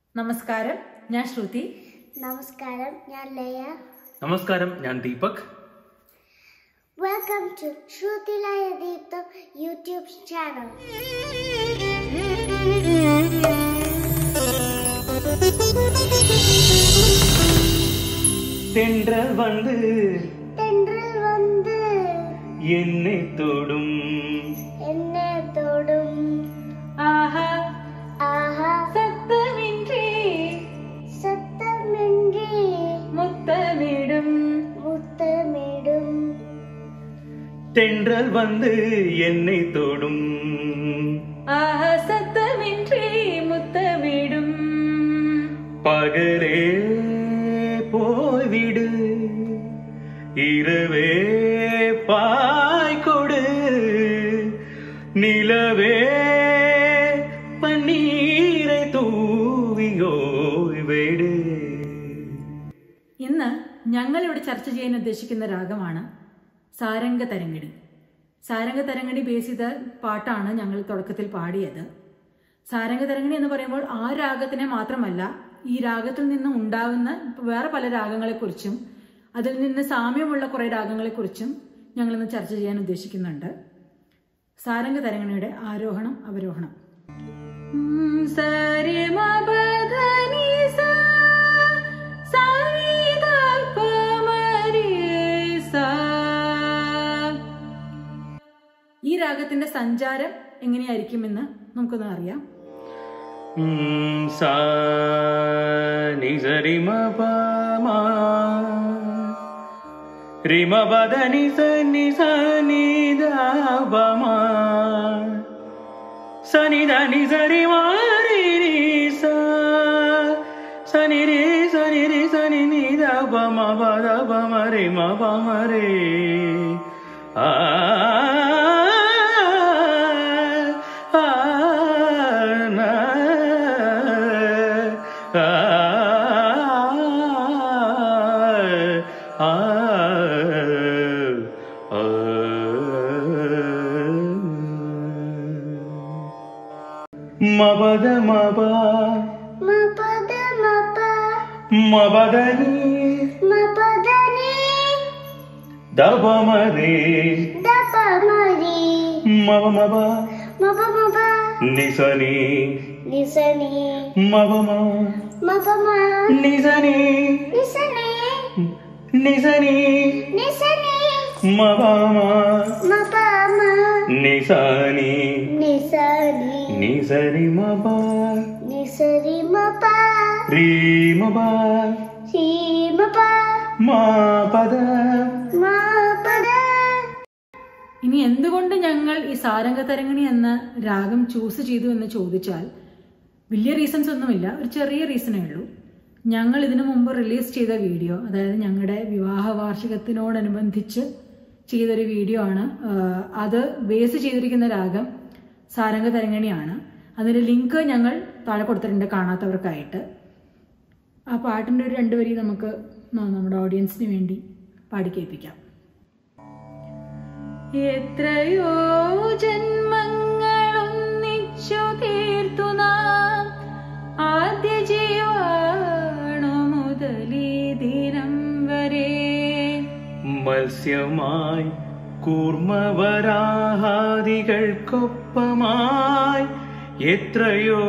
നമസ്കാരം ഞാൻ ശ്രുതി നമസ്കാരം ഞാൻ ലയ നമസ്കാരം ഞാൻ Deepak welcome to Shrutilaya Deeptham YouTube channel தென்றல் வந்து തെன்றൽ വന്ന് என்னை தொடும் എന്നെ തൊടും ആഹാ ആഹാ സത്തമിன்றി സത്തമിன்றി മുത്തമിടും മുത്തമിടും தென்றல் வந்து என்னை தொடும் ആഹാ സത്തമിன்றി മുത്തമിടും பகலே போய்விடு இரவே பாய் கொடு நிலவே பன்னீரை தூவியோய் விடு ഇന്ന് ഞങ്ങൾ ഇവിടെ ചർച്ച ചെയ്യാൻ ഉദ്ദേശിക്കുന്ന രാഗമാണ് സാരംഗ തരങ്ങിണി സാരംഗ തരങ്ങിണി ബേസ് ചെയ്ത പാട്ടാണ് ഞങ്ങൾ തുടക്കത്തിൽ പാടിയത് സാരംഗ തരങ്ങിണി എന്ന് പറയുമ്പോൾ ആ രാഗത്തിനെ മാത്രമല്ല ഈ രാഗത്തിൽ നിന്ന് ഉണ്ടാകുന്ന വേറെ പല രാഗങ്ങളെക്കുറിച്ചും അതിൽ നിന്ന് സാമ്യമുള്ള കുറെ രാഗങ്ങളെക്കുറിച്ചും ഞങ്ങൾ ഇന്ന് ചർച്ച ചെയ്യാൻ ഉദ്ദേശിക്കുന്നുണ്ട് സാരംഗ തരങ്ങിണിയുടെ ആരോഹണം അവരോഹണം ഉം, സരി മ പ ധ നി സ, സരി ധ പ മ രി സ. ഈ രാഗത്തിന്റെ സഞ്ചാരം എങ്ങനെയായിരിക്കുമെന്ന് നമുക്കൊന്ന് അറിയാം ம், சா நி சரி ம ப ம ரி ம ப த நி ச நி ச நி த ப ம ச நி த நி ச ரி ம ரி ரி ச ச நி ரி ச நி ரி ச நி நி த ப ம ப த ப ம ரி ம ப ம ரி ஆ ஆ நா ஆ ஆ மபத மப മപദ മപ மபதனி മപദനി தபமரே ദപ മരി மப மப മപ മപ நிசனி നിസനി மபம മപമ நிசனி നിസനി நிசனி നിസനി மபம മപമ நிசனி നിസനി நிசரி மப നിസരി മപ ரீ மப സീമപ மபத മപദ ഇനി എന്തുകൊണ്ട് ഞങ്ങൾ ഈ സാരംഗ തരങ്ങിണി എന്ന രാഗം ചൂസ് ചെയ്തു എന്ന് ചോദിച്ചാൽ വലിയ റീസൺസ് ഒന്നുമില്ല ഒരു ചെറിയ റീസണേ ഉള്ളൂ ഞങ്ങൾ ഇതിനു മുമ്പ് റിലീസ് ചെയ്ത വീഡിയോ അതായത് ഞങ്ങളുടെ വിവാഹ വാർഷികത്തിനോടനുബന്ധിച്ച് ചെയ്തൊരു വീഡിയോ ആണ് ആഹ് അത് ബേസ് ചെയ്തിരിക്കുന്ന രാഗം സാരംഗ തരങ്ങിണിയാണ് അതിന്റെ ലിങ്ക് ഞങ്ങൾ താഴെ കൊടുത്തിട്ടുണ്ട് കാണാത്തവർക്കായിട്ട് ആ പാട്ടിന്റെ ഒരു രണ്ട് വരി നമുക്ക് ന- നമ്മുടെ ഓഡിയൻസിന് വേണ്ടി പാടി കേൾപ്പിക്കാം എത്രയോ ജന്മങ്ങൾ ഒന്നിച്ചു തീർത്തു നാം ആദ്യ ജീവാണു മുതലീ ദിനം വരെ മത്സ്യമായി കൂർമ്മവരാഹാദികൾക്കൊപ്പമായി എത്രയോ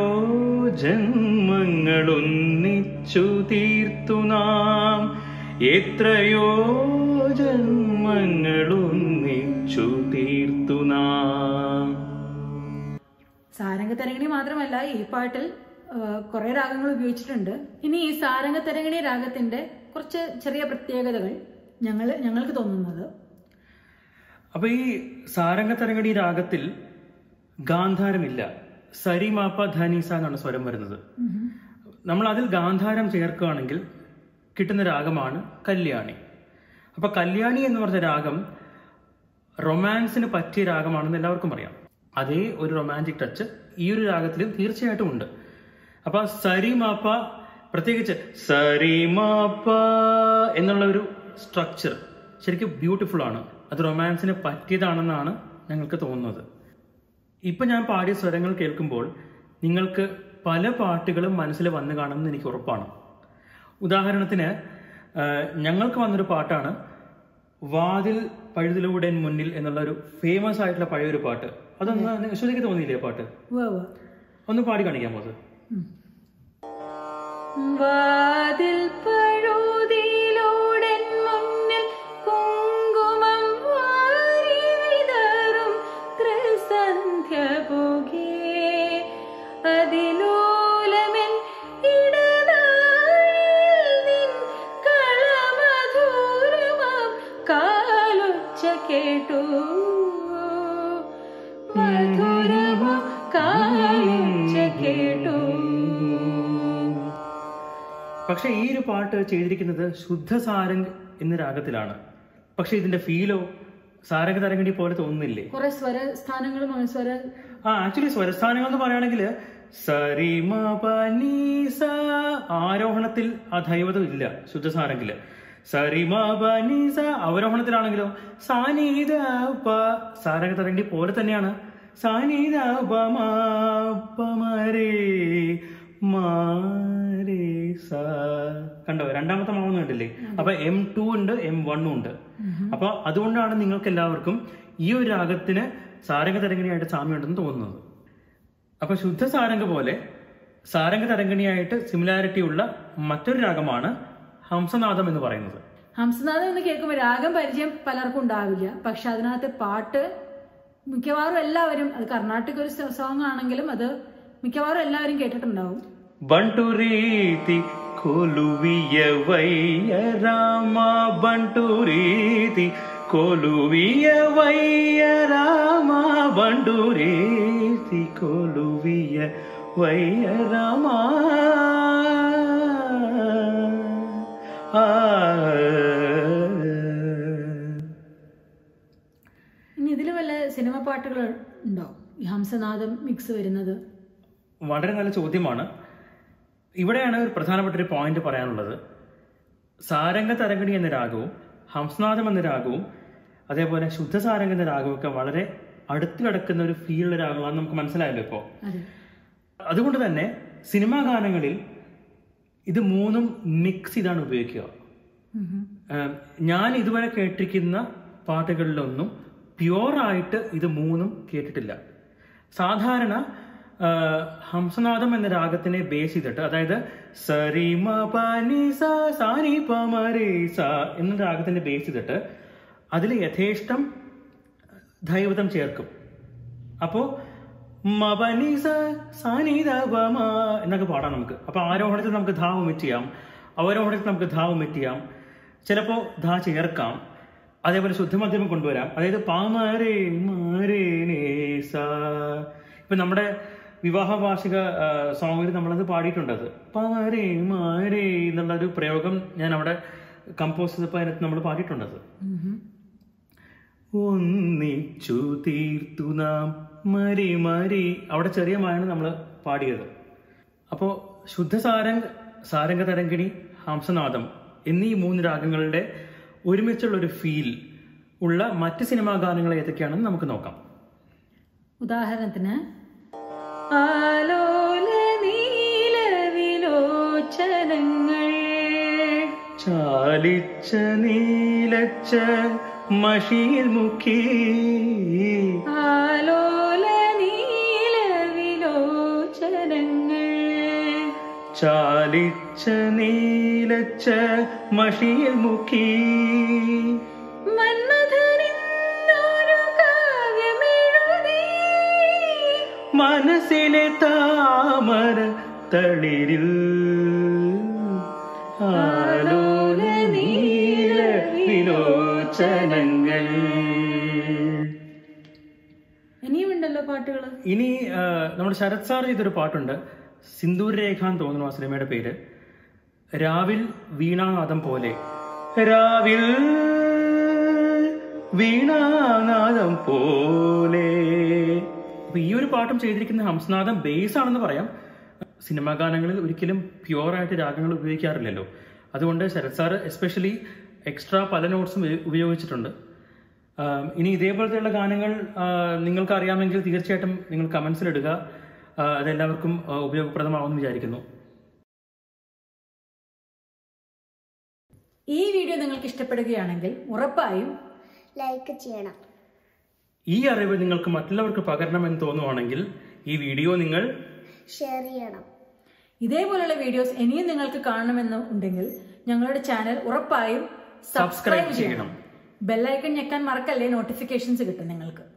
ജന്മങ്ങളൊന്നിച്ചു തീർത്തു നാം എത്രയോ ജന്മങ്ങളൊന്നിച്ചു തീർത്തു നാം സാരംഗ തരങ്ങിണി മാത്രമല്ല ഈ പാട്ടിൽ കുറെ രാഗങ്ങൾ ഉപയോഗിച്ചിട്ടുണ്ട് ഇനി ഈ സാരംഗ തരങ്ങിണി രാഗത്തിന്റെ കുറച്ച് ചെറിയ പ്രത്യേകതകൾ ഞങ്ങൾ ഞങ്ങൾക്ക് തോന്നുന്നത് അപ്പൊ ഈ സാരംഗതരംഗടി രാഗത്തിൽ ഗാന്ധാരമില്ല സരിമാപ്പ ധനീസ എന്നാണ് സ്വരം വരുന്നത് നമ്മൾ അതിൽ ഗാന്ധാരം ചേർക്കുകയാണെങ്കിൽ കിട്ടുന്ന രാഗമാണ് കല്യാണി അപ്പൊ കല്യാണി എന്ന് പറഞ്ഞ രാഗം റൊമാൻസിന് പറ്റിയ രാഗമാണെന്ന് എല്ലാവർക്കും അറിയാം അതേ ഒരു റൊമാൻറ്റിക് ടച്ച് ഈ ഒരു രാഗത്തിലും തീർച്ചയായിട്ടും ഉണ്ട് അപ്പൊ സരിമാപ്പ പ്രത്യേകിച്ച് സരിമാപ്പ എന്നുള്ള ഒരു സ്ട്രക്ചർ ശരിക്കും ബ്യൂട്ടിഫുൾ ആണ് അത് റൊമാൻസിന് പറ്റിയതാണെന്നാണ് ഞങ്ങൾക്ക് തോന്നുന്നത് ഇപ്പൊ ഞാൻ പാടിയ സ്വരങ്ങൾ കേൾക്കുമ്പോൾ നിങ്ങൾക്ക് പല പാട്ടുകളും മനസ്സിൽ വന്നു കാണുമെന്ന് എനിക്ക് ഉറപ്പാണ് ഉദാഹരണത്തിന് ആ, ഞങ്ങൾക്ക് വന്നൊരു പാട്ടാണ് വാതിൽ പഴുതിലൂടെ മുന്നിൽ എന്നുള്ള ഒരു ഫേമസ് ആയിട്ടുള്ള പഴയൊരു പാട്ട് അതൊന്ന് യശോദയ്ക്ക് തോന്നിയില്ലേ ആ പാട്ട് ഉവ്വ് ഉവ്വ്. ഒന്ന് പാടി കാണിക്കാമോ അത് വാതിൽ പഴുതിയിലൂടെ മുന്നിൽ കുങ്കുമം വാരി വിതറും ത്രിസന്ധ്യ പുകേ അതിലോലമെൻ ഇടനാഴിയിൽ നിൻ കളമധുരമാം കാലൊച്ച കേട്ടു മധുരമാം കാലൊച്ച കേട്ടു പക്ഷെ ഈ ഒരു പാട്ട് ചെയ്തിരിക്കുന്നത് ശുദ്ധ സാരംഗ് എന്ന രാഗത്തിലാണ് പക്ഷെ ഇതിന്റെ ഫീലോ സാരംഗ് തരംഗിണി പോലെ തോന്നുന്നില്ലേ കുറെ സ്വര സ്ഥാനങ്ങളും അങ്ങനെ സ്വര ആ ആക്ച്വലി സ്വരസ്ഥാനങ്ങൾ എന്ന് പറയുകയാണെങ്കിൽ സരിമ പനീസ ആരോഹണത്തിൽ ആ ദൈവതം ഇല്ല ശുദ്ധസാരംഗില് സരിമ പനീസ അവരോഹണത്തിലാണെങ്കിലോ സാനീത പ സാരംഗ തരംഗി പോലെ തന്നെയാണ് സാനീത പമരേ മാരേ സ കണ്ടോ രണ്ടാമത്തെ മാവൊന്നും കണ്ടില്ലേ അപ്പൊ എം ടു ഉണ്ട് എം വണ്ണും ഉണ്ട് അപ്പൊ അതുകൊണ്ടാണ് നിങ്ങൾക്ക് എല്ലാവർക്കും ഈ ഒരു രാഗത്തിന് സാരംഗ തരംഗിണിയായിട്ട് സാമ്യമുണ്ടെന്ന് തോന്നുന്നത് അപ്പൊ ശുദ്ധ സാരംഗ പോലെ സാരംഗ തരംഗിണിയായിട്ട് സിമിലാരിറ്റി ഉള്ള മറ്റൊരു രാഗമാണ് ഹംസനാദം എന്ന് പറയുന്നത് ഹംസനാഥം എന്ന് കേൾക്കുമ്പോൾ രാഗം പരിചയം പലർക്കും ഉണ്ടാവില്ല പക്ഷെ അതിനകത്ത് പാട്ട് മിക്കവാറും എല്ലാവരും അത് കർണാട്ടിക് ഒരു സോങ് ആണെങ്കിലും അത് മിക്കവാറും എല്ലാവരും കേട്ടിട്ടുണ്ടാവും ಬಂಟು ರೀತಿ ಕೊಲುವಿಯ ವೈಯ ರಾಮ ಬಂಟು ರೀತಿ ಕೊಲುವಿಯ ವೈಯ ರಾಮ ಬಂಟು ರೀತಿ ಕೊಲುವಿಯ ವೈಯ ರಾಮ ಆ ഇനി ഇതിൽ വല്ല സിനിമ പാട്ടുകൾ ഉണ്ടോ ഈ ഹംസനാഥം മിക്സ് വരുന്നത് വളരെ നല്ല ചോദ്യമാണ് ഇവിടെയാണ് ഒരു പ്രധാനപ്പെട്ട ഒരു പോയിന്റ് പറയാനുള്ളത് സാരംഗ തരംഗിണി എന്ന രാഗവും ഹംസനാഥം എന്ന രാഗവും അതേപോലെ ശുദ്ധസാരംഗ എന്ന രാഗവും ഒക്കെ വളരെ അടുത്ത് കിടക്കുന്ന ഒരു ഫീലുള്ള രാഗങ്ങളാണ് നമുക്ക് മനസ്സിലായല്ലോ ഇപ്പോൾ അതെ അതുകൊണ്ട് തന്നെ സിനിമാ ഗാനങ്ങളിൽ ഇത് മൂന്നും മിക്സ് ചെയ്താണ് ഉപയോഗിക്കുക ഉം ഉം. ഏഹ് ഞാൻ ഇതുവരെ കേട്ടിരിക്കുന്ന പാട്ടുകളിലൊന്നും പ്യുവറായിട്ട് ഇത് മൂന്നും കേട്ടിട്ടില്ല സാധാരണ ഏഹ് ഹംസനാദം എന്ന രാഗത്തിനെ ബേസ് ചെയ്തിട്ട് അതായത് സരിമ പനി സ സാരി പമരേ സ എന്ന രാഗത്തിനെ ബേസ് ചെയ്തിട്ട് അതിൽ യഥേഷ്ടം ദൈവതം ചേർക്കും അപ്പോ മപനീസ സാനീത വമ എന്നൊക്കെ പാടാം നമുക്ക് അപ്പൊ ആരോഹണത്തിൽ നമുക്ക് ധാ ഒമിറ്റ് ചെയ്യാം അവരോഹണത്തിൽ നമുക്ക് ധാ ഒമിറ്റ് ചെയ്യാം ചിലപ്പോ ധാ ചേർക്കാം അതേപോലെ ശുദ്ധമധ്യമം കൊണ്ടുവരാം അതായത് പാമരേ മാരേ നേസ ഇപ്പൊ നമ്മുടെ വിവാഹ വാർഷിക സോങ്ങിൽ നമ്മളത് പാടിയിട്ടുണ്ട് അത് പാമരേ മാരേ എന്നുള്ള ഒരു പ്രയോഗം ഞാൻ അവിടെ കമ്പോസ് ചെയ്തപ്പോൾ അതിനകത്ത് നമ്മൾ പാടിയിട്ടുണ്ടത് ഉം ഉം. ഒന്നിച്ചു തീർത്തു നാം മരി മരി അവിടെ ചെറിയ മായാണ് നമ്മൾ പാടിയത് അപ്പോൾ ശുദ്ധ സാരംഗ് സാരംഗ തരംഗിണി ഹംസനാദം എന്നീ മൂന്ന് രാഗങ്ങളുടെ ഒരുമിച്ചുള്ള ഒരു ഫീൽ ഉള്ള മറ്റ് സിനിമാ ഗാനങ്ങൾ ഏതൊക്കെയാണെന്ന് നമുക്ക് നോക്കാം ഉദാഹരണത്തിന് ആലോല നീല വിലോചനങ്ങൾ ചാലിച്ച നീലച്ച മഷിയിൽ മുക്കി ആലോല നീല വിലോചനങ്ങൾ ചാലിച്ച നീലച്ച മഷിയിൽ മുക്കി മന്മഥനിന്നൊരു കാവ്യമെഴുതി മനസ്സിലെ താമര തളിരിൽ ആലോല നീല വിലോചനങ്ങൾ ഇനിയുമുണ്ടല്ലോ പാട്ടുകൾ ഇനി ആ, നമ്മുടെ ശരത് സാർ ചെയ്തൊരു പാട്ടുണ്ട് സിന്ദൂര രേഖ എന്ന് തോന്നുന്നു ആ സിനിമയുടെ പേര് രാവിൽ വീണാനാദം പോലെ രാവിൽ വീണാനാദം പോലെ അപ്പൊ ഈ ഒരു പാട്ടും ചെയ്തിരിക്കുന്ന ഹംസനാഥം ബേസ് ആണെന്ന് പറയാം സിനിമാ ഗാനങ്ങളിൽ ഒരിക്കലും പ്യുവർ ആയിട്ട് രാഗങ്ങൾ ഉപയോഗിക്കാറില്ലല്ലോ അതുകൊണ്ട് ശരത് സാർ എസ്പെഷ്യലി എക്സ്ട്രാ പല നോട്ട്സും ഉപയോഗിച്ചിട്ടുണ്ട് ആം, ഇനി ഇതേപോലത്തെയുള്ള ഗാനങ്ങൾ ആ, നിങ്ങൾക്ക് അറിയാമെങ്കിൽ തീർച്ചയായിട്ടും നിങ്ങൾ കമൻസിൽ ഇടുക ആ, അതെല്ലാവർക്കും ആ, ഉപയോഗപ്രദമാവുമെന്ന് വിചാരിക്കുന്നു ഈ വീഡിയോ നിങ്ങൾക്ക് ഇഷ്ടപ്പെടുകയാണെങ്കിൽ ഉറപ്പായും ലൈക്ക് ചെയ്യണം ഈ അറിവ് നിങ്ങൾക്ക് മറ്റുള്ളവർക്ക് പകരണമെന്ന് തോന്നുവാണെങ്കിൽ ഈ വീഡിയോ നിങ്ങൾ ഷെയർ ചെയ്യണം ഇതേപോലുള്ള വീഡിയോസ് ഇനിയും നിങ്ങൾക്ക് കാണണമെന്ന് ഉണ്ടെങ്കിൽ ഞങ്ങളുടെ ചാനൽ ഉറപ്പായും സബ്സ്ക്രൈബ് സബ്സ്ക്രൈബ് ചെയ്യണം ബെല്ലൈക്കൺ ഞെക്കാൻ മറക്കല്ലേ നോട്ടിഫിക്കേഷൻസ് കിട്ടും നിങ്ങൾക്ക്